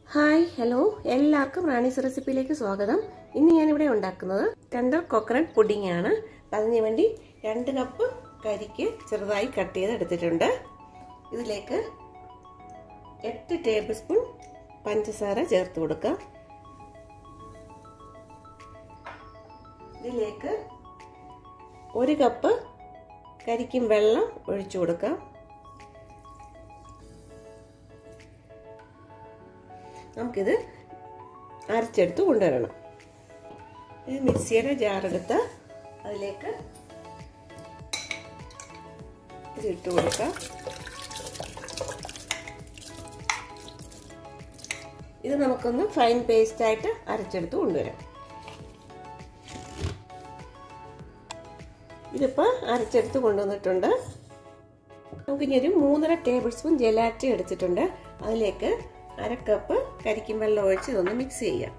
hi hello എല്ലാവർക്കും റാണീസ് റെസിപ്പിയിലേക്ക് സ്വാഗതം ഇന്ന് ഞാനിവിടെ ഉണ്ടാക്കുന്നത് ടെൻഡർ കോക്കനട്ട് പുഡിംഗ് ആണ് അതിന് വേണ്ടി രണ്ട് കപ്പ് കരിക്ക് ചെറുതായി കട്ട് ചെയ്ത് എടുത്തിട്ടുണ്ട് ഇതിലേക്ക് എട്ട് ടേബിൾ സ്പൂൺ പഞ്ചസാര ചേർത്ത് കൊടുക്കാം ഇതിലേക്ക് ഒരു കപ്പ് കരിക്കും വെള്ളം ഒഴിച്ചു കൊടുക്കാം നമുക്കിത് അരച്ചെടുത്ത് കൊണ്ടുവരണം ഇത് മിക്സിയുടെ ജാറെടുത്ത് അതിലേക്ക് ഇത് ഇട്ട് കൊടുക്കാം ഇത് നമുക്കൊന്ന് ഫൈൻ പേസ്റ്റ് ആയിട്ട് അരച്ചെടുത്ത് കൊണ്ടുവരാം ഇതിപ്പോൾ അരച്ചെടുത്ത് കൊണ്ടുവന്നിട്ടുണ്ട് നമുക്കിനി ഒരു മൂന്നര ടേബിൾ സ്പൂൺ ജലാറ്റി എടുത്തിട്ടുണ്ട് അതിലേക്ക് അര കപ്പ് കരിക്കും വെള്ളം ഒഴിച്ച് ഇതൊന്ന് മിക്സ് ചെയ്യാം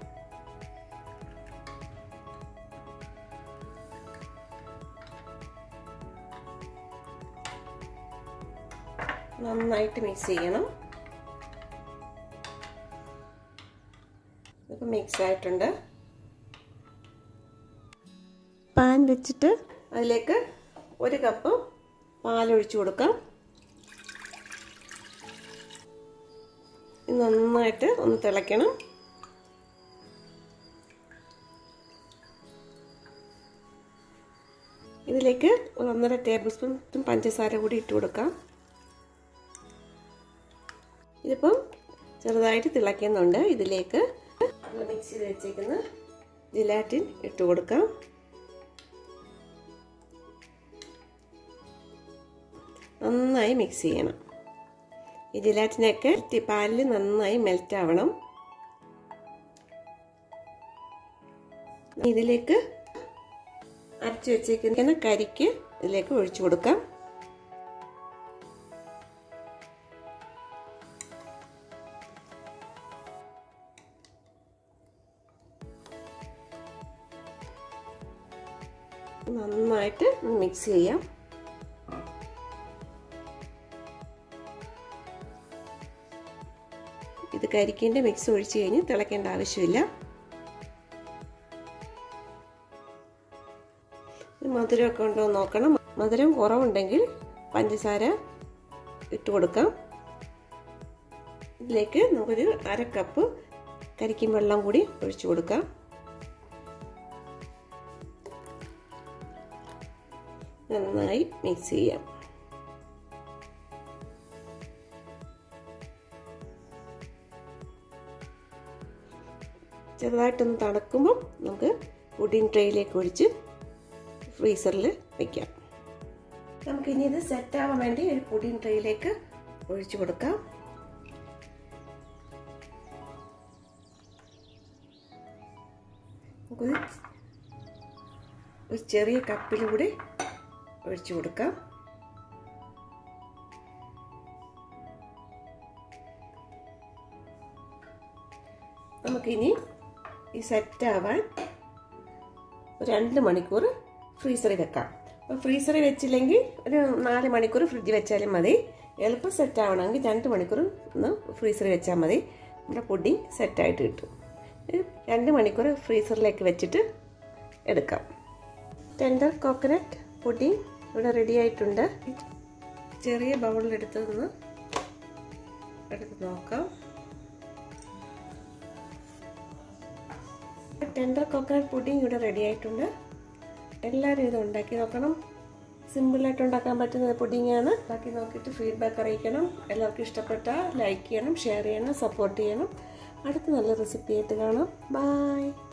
നന്നായിട്ട് മിക്സ് ചെയ്യണം ഇപ്പം മിക്സ് ആയിട്ടുണ്ട് പാൻ വെച്ചിട്ട് അതിലേക്ക് ഒരു കപ്പ് പാലൊഴിച്ചു കൊടുക്കാം നന്നായിട്ട് ഒന്ന് തിളയ്ക്കണം ഇതിലേക്ക് ഒരു ഒന്നര ടേബിൾ സ്പൂൺ പഞ്ചസാര കൂടി ഇട്ട് കൊടുക്കാം ഇതിപ്പം ചെറുതായിട്ട് തിളയ്ക്കുന്നുണ്ട് ഇതിലേക്ക് മിക്സ് ചെയ്ത് വെച്ചേക്കുന്ന ജിലാറ്റിൻ ഇട്ട് കൊടുക്കാം നന്നായി മിക്സ് ചെയ്യണം ഈ ജിലാറ്റിനൊക്കെ പാലിൽ നന്നായി മെൽറ്റ് ആവണം ഇതിലേക്ക് അരച്ചു വെച്ചേക്കുന്ന കരിക്ക് ഇതിലേക്ക് ഒഴിച്ചു കൊടുക്കാം നന്നായിട്ട് മിക്സ് ചെയ്യാം ഇത് കരിക്കിൻ്റെ മിക്സ് ഒഴിച്ച് കഴിഞ്ഞ് തിളയ്ക്കേണ്ട ആവശ്യമില്ല മധുരമൊക്കെ ഉണ്ടോ എന്ന് നോക്കണം മധുരം കുറവുണ്ടെങ്കിൽ പഞ്ചസാര ഇട്ട് കൊടുക്കാം ഇതിലേക്ക് നമുക്കൊരു അര കപ്പ് കരിക്കും വെള്ളം കൂടി ഒഴിച്ചു കൊടുക്കാം നന്നായി മിക്സ് ചെയ്യാം ചെറുതായിട്ടൊന്ന് തണുക്കുമ്പം നമുക്ക് പുഡിംഗ് ട്രേയിലേക്ക് ഒഴിച്ച് ഫ്രീസറിൽ വെക്കാം നമുക്കിനി ഇത് സെറ്റ് ആവാൻ വേണ്ടി ഒരു പുഡിംഗ് ട്രേയിലേക്ക് ഒഴിച്ചു കൊടുക്കാം നമുക്കൊരു ഒരു ചെറിയ കപ്പിലൂടെ ഒഴിച്ചു കൊടുക്കാം നമുക്കിനി ഈ സെറ്റ് ആവാൻ രണ്ട് മണിക്കൂർ ഫ്രീസറിൽ വെക്കാം അപ്പോൾ ഫ്രീസറിൽ വെച്ചില്ലെങ്കിൽ ഒരു നാല് മണിക്കൂർ ഫ്രിഡ്ജ് വെച്ചാലും മതി എളുപ്പം സെറ്റ് ആവണമെങ്കിൽ രണ്ട് മണിക്കൂർ ഒന്ന് ഫ്രീസറിൽ വെച്ചാൽ മതി നമ്മുടെ പുഡിങ് സെറ്റായിട്ട് കിട്ടും രണ്ട് മണിക്കൂർ ഫ്രീസറിലേക്ക് വെച്ചിട്ട് എടുക്കാം ടെൻഡർ കോക്കനട്ട് പുഡിങ് ഇവിടെ റെഡി ആയിട്ടുണ്ട് ചെറിയ ബൗളിലെടുത്തൊന്ന് എടുത്ത് നോക്കാം ടെൻഡർ കോക്കനട്ട് പുഡിംഗ് ഇവിടെ റെഡി ആയിട്ടുണ്ട് എല്ലാവരും ഇത് ഉണ്ടാക്കി നോക്കണം സിമ്പിളായിട്ട് ഉണ്ടാക്കാൻ പറ്റുന്ന പുഡിങ്ങാണ് ഉണ്ടാക്കി നോക്കിയിട്ട് ഫീഡ്ബാക്ക് അറിയിക്കണം എല്ലാവർക്കും ഇഷ്ടപ്പെട്ടാൽ ലൈക്ക് ചെയ്യണം ഷെയർ ചെയ്യണം സപ്പോർട്ട് ചെയ്യണം അടുത്ത നല്ല റെസിപ്പി ആയിട്ട് കാണാം ബായ്